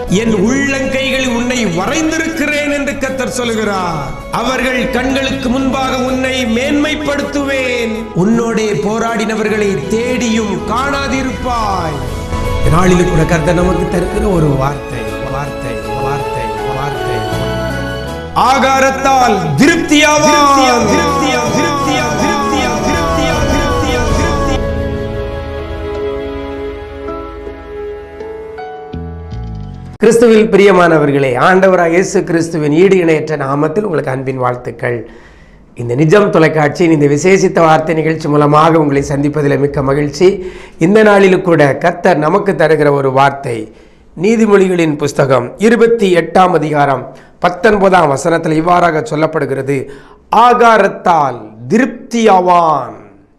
என் உள்ளங்கைகளில் உன்னை வரைந்திருக்கிறேன் என்று கத்தர் சொல்கிறார் அவர்கள் கண்களுக்கு முன்பாக உன்னை மேன்மைப்படுத்துவேன் உன்னோடே போராடினவர்களை தேடியும் காணாதிருப்பாய் இந்த நாளில் கூட கர்த்தர் நமக்கு தருகிற ஒரு வார்த்தை வார்த்தை வார்த்தை வார்த்தை ஆகாரத்தால் திருப்தியாவான் திருப்தியா திருப்தியா திருப்தியா திருப்தியா திருப்தியா திருப்தியா கிறிஸ்துவில் பிரியமானவர்களே ஆண்டவராக இயேசு கிறிஸ்துவின் ஈடு இணையற்ற நாமத்தில் உங்களுக்கு அன்பின் வாழ்த்துக்கள் இந்த நிஜம் தொலைக்காட்சியின் இந்த விசேஷித்த வார்த்தை நிகழ்ச்சி மூலமாக உங்களை சந்திப்பதில் மிக்க மகிழ்ச்சி இந்த நாளிலும் கூட கர்த்தர் நமக்கு தருகிற ஒரு வார்த்தை நீதிமொழிகளின் புஸ்தகம் இருபத்தி எட்டாம் அதிகாரம் பத்தொன்பதாம் வசனத்தில் இவ்வாறாக சொல்லப்படுகிறது ஆகாரத்தால் திருப்தியாவான்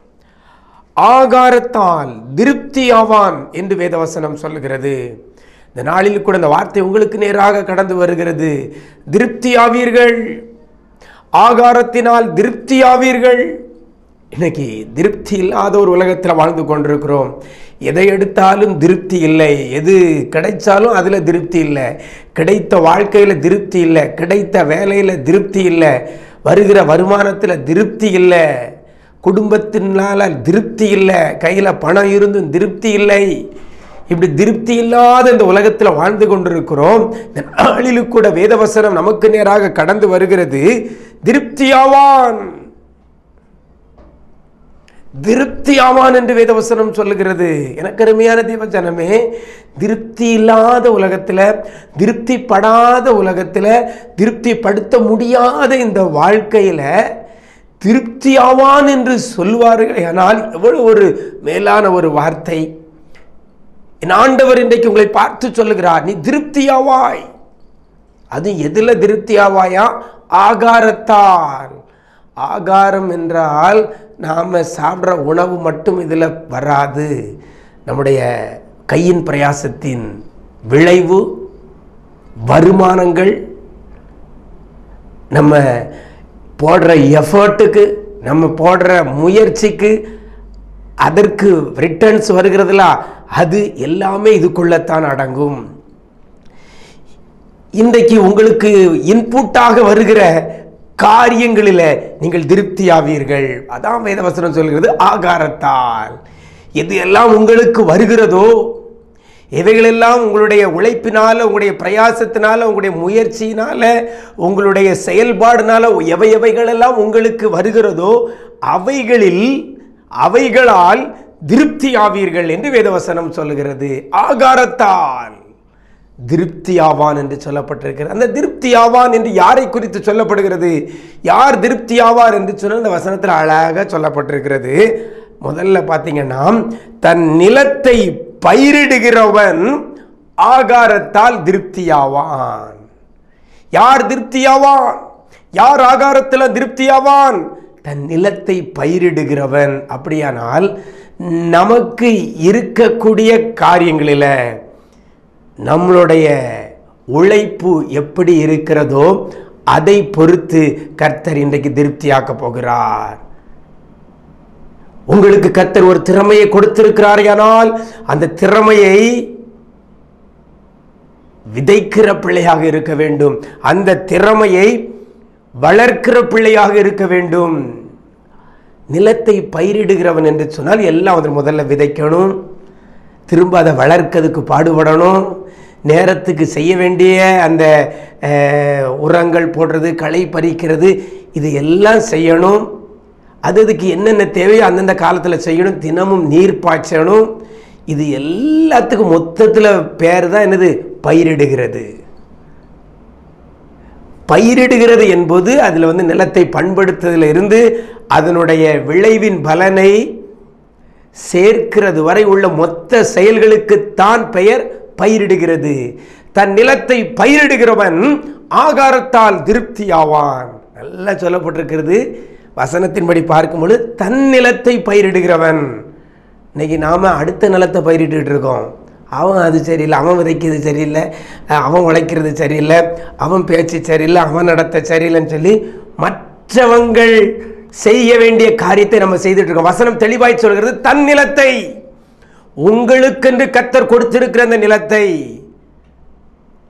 ஆகாரத்தால் திருப்தியாவான் என்று வேதவசனம் சொல்லுகிறது இந்த நாளில் கூட இந்த வார்த்தை உங்களுக்கு நேராக கடந்து வருகிறது திருப்தியாவீர்கள் ஆகாரத்தினால் திருப்தியாவீர்கள் இன்னைக்கு திருப்தி இல்லாத ஒரு உலகத்தில் வாழ்ந்து கொண்டிருக்கிறோம் எதை எடுத்தாலும் திருப்தி இல்லை எது கிடைச்சாலும் அதில் திருப்தி இல்லை கிடைத்த வாழ்க்கையில் திருப்தி இல்லை கிடைத்த வேலையில் திருப்தி இல்லை வருகிற வருமானத்தில் திருப்தி இல்லை குடும்பத்தினால திருப்தி இல்லை கையில் பணம் இருந்தும் திருப்தி இல்லை இப்படி திருப்தி இல்லாத இந்த உலகத்தில் வாழ்ந்து கொண்டிருக்கிறோம் இந்த நாளிலும் கூட வேதவசனம் நமக்கு நேராக கடந்து வருகிறது திருப்தியாவான் திருப்தியாவான் என்று வேதவசனம் சொல்லுகிறது எனக்கு அருமையான தேவ ஜனமே திருப்தி இல்லாத உலகத்தில் திருப்திப்படாத உலகத்தில் திருப்திப்படுத்த முடியாத இந்த வாழ்க்கையில் திருப்தியாவான் என்று சொல்வார்கள் ஆனால் எவ்வளவு ஒரு மேலான ஒரு வார்த்தை என் ஆண்டவர் இன்றைக்கு உங்களை பார்த்து சொல்லுகிறார் நீ திருப்தியாவாய் அது எதுல திருப்தியாவாயா ஆகாரத்தால் ஆகாரம் என்றால் நாம் சாப்பிட்ற உணவு மட்டும் இதில் வராது நம்முடைய கையின் பிரயாசத்தின் விளைவு வருமானங்கள் நம்ம போடுற எஃபர்ட்டுக்கு நம்ம போடுற முயற்சிக்கு அதற்கு ரிட்டர்ன்ஸ் வருகிறதுல அது எல்லாமே இதுக்குள்ளத்தான் அடங்கும் இன்றைக்கு உங்களுக்கு இன்புட்டாக வருகிற காரியங்களில் நீங்கள் திருப்தியாவீர்கள் அதான் வேதவசனம் சொல்கிறது ஆகாரத்தால் எது எல்லாம் உங்களுக்கு வருகிறதோ எவைகளெல்லாம் உங்களுடைய உழைப்பினால உங்களுடைய பிரயாசத்தினால உங்களுடைய முயற்சியினால உங்களுடைய செயல்பாடுனால எவை எவைகளெல்லாம் உங்களுக்கு வருகிறதோ அவைகளில் அவைகளால் திருப்தி ஆவீர்கள் என்று வேதவசனம் சொல்லுகிறது ஆகாரத்தால் திருப்தி ஆவான் என்று சொல்லப்பட்டிருக்கிறது அந்த திருப்தி ஆவான் என்று யாரை குறித்து சொல்லப்படுகிறது யார் திருப்தி ஆவார் என்று சொன்னால் இந்த வசனத்தில் அழகாக சொல்லப்பட்டிருக்கிறது முதல்ல பார்த்தீங்கன்னா தன் நிலத்தை பயிரிடுகிறவன் ஆகாரத்தால் திருப்தியாவான் யார் திருப்தியாவான் யார் ஆகாரத்தில் திருப்தியாவான் தன் நிலத்தை பயிரிடுகிறவன் அப்படியானால் நமக்கு இருக்கக்கூடிய காரியங்களில் நம்மளுடைய உழைப்பு எப்படி இருக்கிறதோ அதை பொறுத்து கர்த்தர் இன்றைக்கு திருப்தியாக்க போகிறார் உங்களுக்கு கர்த்தர் ஒரு திறமையை கொடுத்திருக்கிறார் ஆனால் அந்த திறமையை விதைக்கிற பிள்ளையாக இருக்க வேண்டும் அந்த திறமையை வளர்க்கிற பிள்ளையாக இருக்க வேண்டும் நிலத்தை பயிரிடுகிறவன் என்று சொன்னால் எல்லாம் வந்து முதல்ல விதைக்கணும் திரும்ப அதை வளர்க்கிறதுக்கு பாடுபடணும் நேரத்துக்கு செய்ய வேண்டிய அந்த அஹ், உரங்கள் போடுறது களை பறிக்கிறது இது எல்லாம் செய்யணும் அது அதுக்கு என்னென்ன தேவையோ அந்தந்த காலத்தில் செய்யணும் தினமும் நீர் பாய்ச்சணும் இது எல்லாத்துக்கும் மொத்தத்தில் பேர் தான் என்னது பயிரிடுகிறது பயிரிடுகிறது என்பது அதில் வந்து நிலத்தை பண்படுத்துறதுல இருந்து அதனுடைய விளைவின் பலனை சேர்க்கிறது வரை உள்ள மொத்த செயல்களுக்கு தான் பெயர் பயிரிடுகிறது தன் நிலத்தை பயிரிடுகிறவன் ஆகாரத்தால் திருப்தியாவான் நல்லா சொல்லப்பட்டிருக்கிறது வசனத்தின்படி பார்க்கும்பொழுது தன் நிலத்தை பயிரிடுகிறவன் இன்னைக்கு நாம் அடுத்த நிலத்தை பயிரிட்டுட்டு இருக்கோம் அவன் அது சரியில்லை அவன் விதைக்கிறது சரியில்லை அஹ் அவன் உழைக்கிறது சரியில்லை அவன் பேச்சு சரியில்லை அவன் நடத்த சரியில்லைன்னு சொல்லி மற்றவங்கள் செய்ய வேண்டிய காரியத்தை நம்ம செய்துட்டு இருக்கோம் வசனம் தெளிவாய் சொல்கிறது தன் நிலத்தை உங்களுக்கென்று கத்தர் கொடுத்திருக்கிற அந்த நிலத்தை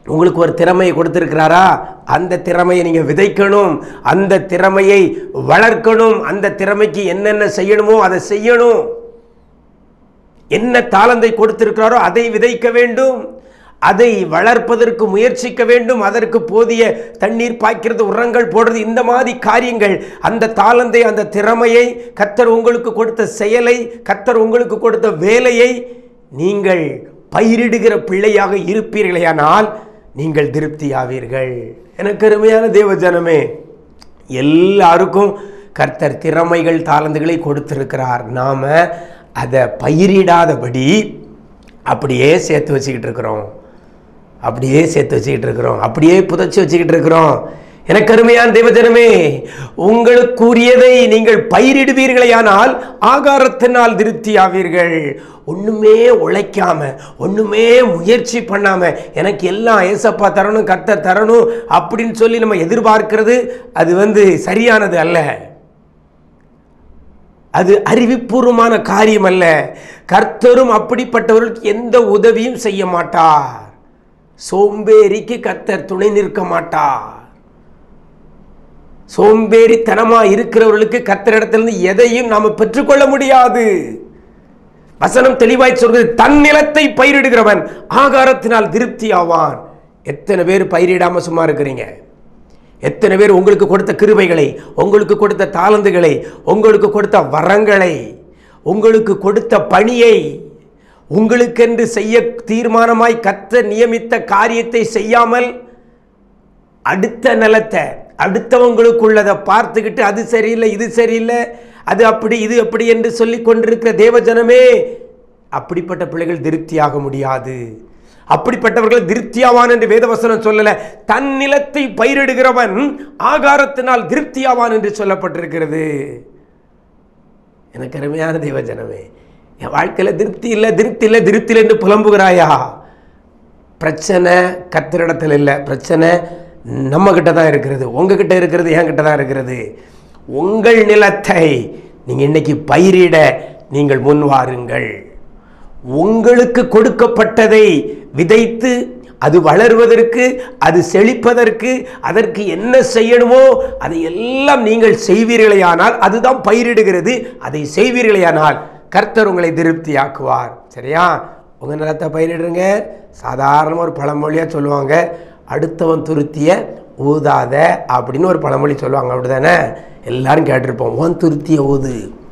உங்களுக்கு ஒரு திறமையை கொடுத்திருக்கிறாரா அந்த திறமையை நீங்க விதைக்கணும் அந்த திறமையை வளர்க்கணும் அந்த திறமைக்கு என்னென்ன செய்யணுமோ அதை செய்யணும் என்ன தாளந்தை கொடுத்திருக்கிறாரோ அதை விதைக்க வேண்டும் அதை வளர்ப்பதற்கு முயற்சிக்க வேண்டும் அதற்கு போதிய தண்ணீர் பாய்க்கிறது உரங்கள் போடுறது இந்த மாதிரி காரியங்கள் அந்த தாளந்தை அந்த திறமையை கத்தர் உங்களுக்கு கொடுத்த செயலை கத்தர் உங்களுக்கு கொடுத்த வேலையை நீங்கள் பயிரிடுகிற பிள்ளையாக இருப்பீர்களேயானால் நீங்கள் திருப்தியாவீர்கள் எனக்கு அருமையான தேவ ஜனமே எல்லாருக்கும் கர்த்தர் திறமைகள் தாளந்துகளை கொடுத்திருக்கிறார் நாம அதை பயிரிடாதபடி அப்படியே சேர்த்து வச்சுக்கிட்டு இருக்கிறோம் அப்படியே சேர்த்து வச்சுக்கிட்டு இருக்கிறோம் அப்படியே புதைச்சி வச்சுக்கிட்டு இருக்கிறோம் எனக்கு அருமையான தேவஜனமே உங்களுக்குரியதை நீங்கள் பயிரிடுவீர்களேயானால் ஆகாரத்தினால் திருப்தி ஆவீர்கள் ஒண்ணுமே உழைக்காம ஒண்ணுமே முயற்சி பண்ணாம எனக்கு எல்லாம் ஏசப்பா தரணும் கர்த்தர் தரணும் அப்படின்னு சொல்லி நம்ம எதிர்பார்க்கிறது அது வந்து சரியானது அல்ல அது அறிவிப்பூர்வமான காரியம் அல்ல கர்த்தரும் அப்படிப்பட்டவர்களுக்கு எந்த உதவியும் செய்ய மாட்டார் சோம்பேறிக்கு கர்த்தர் துணை நிற்க மாட்டார் சோம்பேறித்தனமா இருக்கிறவர்களுக்கு கர்த்தரிடத்திலிருந்து எதையும் நாம பெற்றுக்கொள்ள முடியாது வசனம் தெளிவாய் சொல்கிறது தன் நிலத்தை பயிரிடுகிறவன் ஆகாரத்தினால் திருப்தி ஆவான் எத்தனை பேர் பயிரிடாம சும்மா இருக்கிறீங்க எத்தனை பேர் உங்களுக்கு கொடுத்த கிருபைகளை உங்களுக்கு கொடுத்த தாளந்துகளை உங்களுக்கு கொடுத்த வரங்களை உங்களுக்கு கொடுத்த பணியை உங்களுக்கென்று செய்ய தீர்மானமாய் கத்த நியமித்த காரியத்தை செய்யாமல் அடுத்த நிலத்தை அடுத்தவங்களுக்குள்ளதை பார்த்துக்கிட்டு அது சரியில்லை இது சரியில்லை அது அப்படி இது அப்படி என்று சொல்லி கொண்டிருக்கிற தேவஜனமே அப்படிப்பட்ட பிள்ளைகள் திருப்தியாக முடியாது அப்படிப்பட்டவர்கள் திருப்தியாவான் என்று வேதவசனம் சொல்லல தன் நிலத்தை பயிரிடுகிறவன் ஆகாரத்தினால் திருப்தியாவான் என்று சொல்லப்பட்டிருக்கிறது எனக்கு அருமையான தேவஜனமே என் வாழ்க்கையில் திருப்தி இல்லை திருப்தி இல்லை திருப்தி இல்லை என்று புலம்புகிறாயா பிரச்சனை கத்திரிடத்தில் இல்லை பிரச்சனை நம்ம கிட்ட தான் இருக்கிறது உங்ககிட்ட இருக்கிறது என்கிட்ட தான் இருக்கிறது உங்கள் நிலத்தை நீங்கள் இன்னைக்கு பயிரிட நீங்கள் முன் வாருங்கள் உங்களுக்கு கொடுக்கப்பட்டதை விதைத்து அது வளருவதற்கு அது செழிப்பதற்கு அதற்கு என்ன செய்யணுமோ அதை எல்லாம் நீங்கள் செய்வீர்களேயானால் அதுதான் பயிரிடுகிறது அதை செய்வீர்களேயானால் கர்த்தர் உங்களை திருப்தியாக்குவார் சரியா உங்கள் நிலத்தை பயிரிடுங்க சாதாரணமாக ஒரு பழமொழியாக சொல்லுவாங்க அடுத்தவன் துருத்திய ஊதாத அப்படின்னு ஒரு பழமொழி சொல்லுவாங்க அப்படிதானே எல்லாரும் கேட்டிருப்போம் உன் துருத்திய ஊது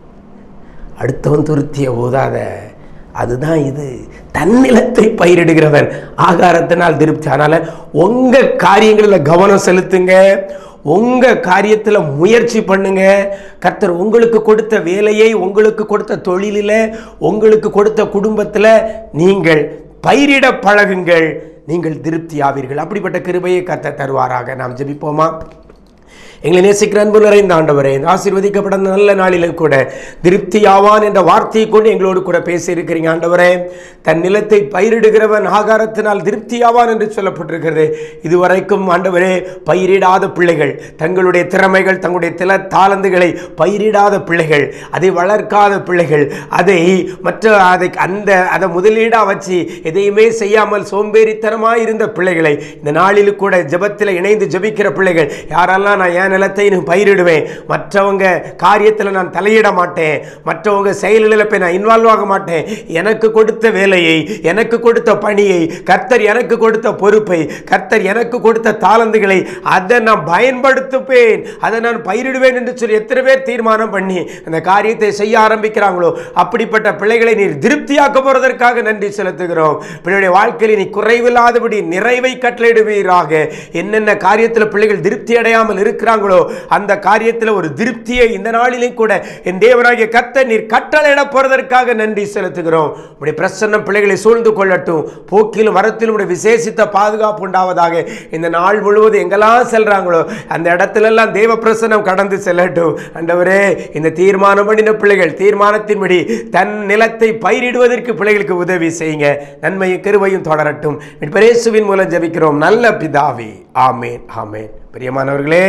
அடுத்தவன் துருத்திய ஊதாத அதுதான் இது தன்னிலத்தை பயிரிடுகிறவன் ஆகாரத்தினால் திருப்தி அதனால உங்க காரியங்களில் கவனம் செலுத்துங்க உங்க காரியத்தில் முயற்சி பண்ணுங்க கர்த்தர் உங்களுக்கு கொடுத்த வேலையை உங்களுக்கு கொடுத்த தொழிலில் உங்களுக்கு கொடுத்த குடும்பத்தில் நீங்கள் பயிரிட பழகுங்கள் நீங்கள் திருப்தி ஆவீர்கள் அப்படிப்பட்ட கிருபையை கர்த்தர் தருவாராக நாம் ஜெபிப்போமா எங்களை நேசிக்கிற அன்பு நிறைந்த ஆண்டவரே இந்த ஆசீர்வதிக்கப்பட்ட இந்த நல்ல நாளிலும் கூட திருப்தியாவான் என்ற வார்த்தையை கொண்டு எங்களோடு கூட பேசியிருக்கிறீங்க ஆண்டவரே தன் நிலத்தை பயிரிடுகிறவன் ஆகாரத்தினால் திருப்தியாவான் என்று சொல்லப்பட்டிருக்கிறது இதுவரைக்கும் ஆண்டவரே பயிரிடாத பிள்ளைகள் தங்களுடைய திறமைகள் தங்களுடைய தில தாளந்துகளை பயிரிடாத பிள்ளைகள் அதை வளர்க்காத பிள்ளைகள் அதை மற்ற அதை அந்த அதை முதலீடாக வச்சு எதையுமே செய்யாமல் சோம்பேறித்தனமாக இருந்த பிள்ளைகளை இந்த நாளில் கூட ஜெபத்தில் இணைந்து ஜெபிக்கிற பிள்ளைகள் யாரெல்லாம் நான் என் நிலத்தை நான் பயிரிடுவேன் மற்றவங்க காரியத்தில் நான் தலையிட மாட்டேன் மற்றவங்க செயலில் போய் நான் இன்வால்வ் ஆக மாட்டேன் எனக்கு கொடுத்த வேலையை எனக்கு கொடுத்த பணியை கர்த்தர் எனக்கு கொடுத்த பொறுப்பை கர்த்தர் எனக்கு கொடுத்த தாளந்துகளை அதை நான் பயன்படுத்துப்பேன் அதை நான் பயிரிடுவேன் என்று சொல்லி எத்தனை பேர் தீர்மானம் பண்ணி அந்த காரியத்தை செய்ய ஆரம்பிக்கிறாங்களோ அப்படிப்பட்ட பிள்ளைகளை நீர் திருப்தியாக்க போறதற்காக நன்றி செலுத்துகிறோம் பிள்ளையுடைய வாழ்க்கையில் நீ குறைவில்லாதபடி நிறைவை கட்டளையிடுவீராக என்னென்ன காரியத்தில் பிள்ளைகள் திருப்தி அடையாமல் இருக்கிறாங்களோ அந்த காரியத்தில் ஒரு திருப்தியை இந்த நாளிலும் கூட என் தேவனாகிய கத்த நீர் கட்டளையிட போறதற்காக நன்றி செலுத்துகிறோம் உடைய பிரசன்னம் பிள்ளைகளை சூழ்ந்து கொள்ளட்டும் போக்கிலும் வரத்திலும் உடைய விசேஷித்த பாதுகாப்பு உண்டாவதாக இந்த நாள் முழுவதும் எங்கெல்லாம் செல்றாங்களோ அந்த இடத்துல எல்லாம் தேவ பிரசன்னம் கடந்து செல்லட்டும் ஆண்டவரே இந்த தீர்மானம் பண்ணின பிள்ளைகள் தீர்மானத்தின்படி தன் நிலத்தை பயிரிடுவதற்கு பிள்ளைகளுக்கு உதவி செய்யுங்க நன்மையும் கிருபையும் தொடரட்டும் பிரேசுவின் மூலம் ஜெபிக்கிறோம் நல்ல பிதாவே ஆமேன் ஆமேன் பிரியமானவர்களே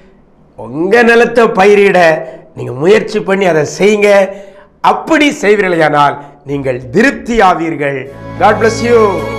உங்க நிலத்தை பயிரிட நீங்க முயற்சி பண்ணி அதை செய்யுங்க அப்படி செய்வீர்களானால் நீங்கள் திருப்தி ஆவீர்கள் காட் bless you